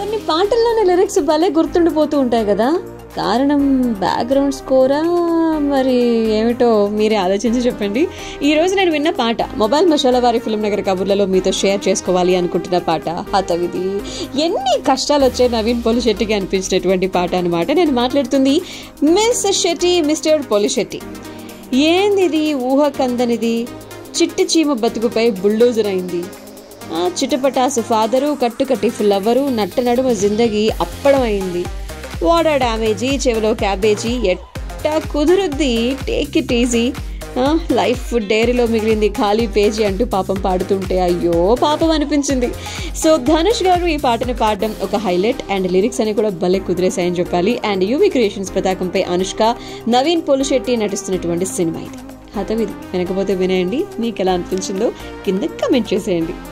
కొన్ని పాటల్లోని లిరిక్స్ భలే గుర్తుండిపోతూ ఉంటాయి కదా కారణం బ్యాక్గ్రౌండ్ స్కోరా మరి ఏమిటో మీరే ఆలోచించి చెప్పండి ఈ రోజు నేను విన్న పాట మొబైల్ మసాలా వారి ఫిల్మ్ నగర్ కబుర్లలో మీతో షేర్ చేసుకోవాలి అనుకుంటున్న పాట హతవిధి ఎన్ని కష్టాలు వచ్చాయి నవీన్ పోలిశెట్టికి అనిపించినటువంటి పాట అనమాట నేను మాట్లాడుతుంది మిస్ శెట్టి మిస్టర్ పోలిశెట్టి ఏంది ఇది ఊహ కందనిది చిట్టి చీమ బతుకుపై బుల్డోజర్ అయింది ఆ చిటపటాసు ఫాదరు కట్టుకట్టి ఫ్లవరు నట్ట నడుమ జిందగీ అప్పడం అయింది వాటర్ డ్యామేజీ చెవిలో క్యాబేజీ ఎట్టా కుదురుద్ది టేక్ ఇట్ ఈజీ లైఫ్ డైరీలో మిగిలింది ఖాళీ పేజీ అంటూ పాపం పాడుతుంటే అయ్యో పాపం అనిపించింది సో ధనుష్ గారు ఈ పాటను పాడడం ఒక హైలైట్ అండ్ లిరిక్స్ అని కూడా భలే కుదిరేశాయని చెప్పాలి అండ్ యూవి క్రియేషన్స్ పతాకంపై అనుష్క నవీన్ పోలిశెట్టి నటిస్తున్నటువంటి సినిమా ఇది హతవిధి వినకపోతే వినేయండి మీకు ఎలా అనిపించిందో కింద కమెంట్ చేసేయండి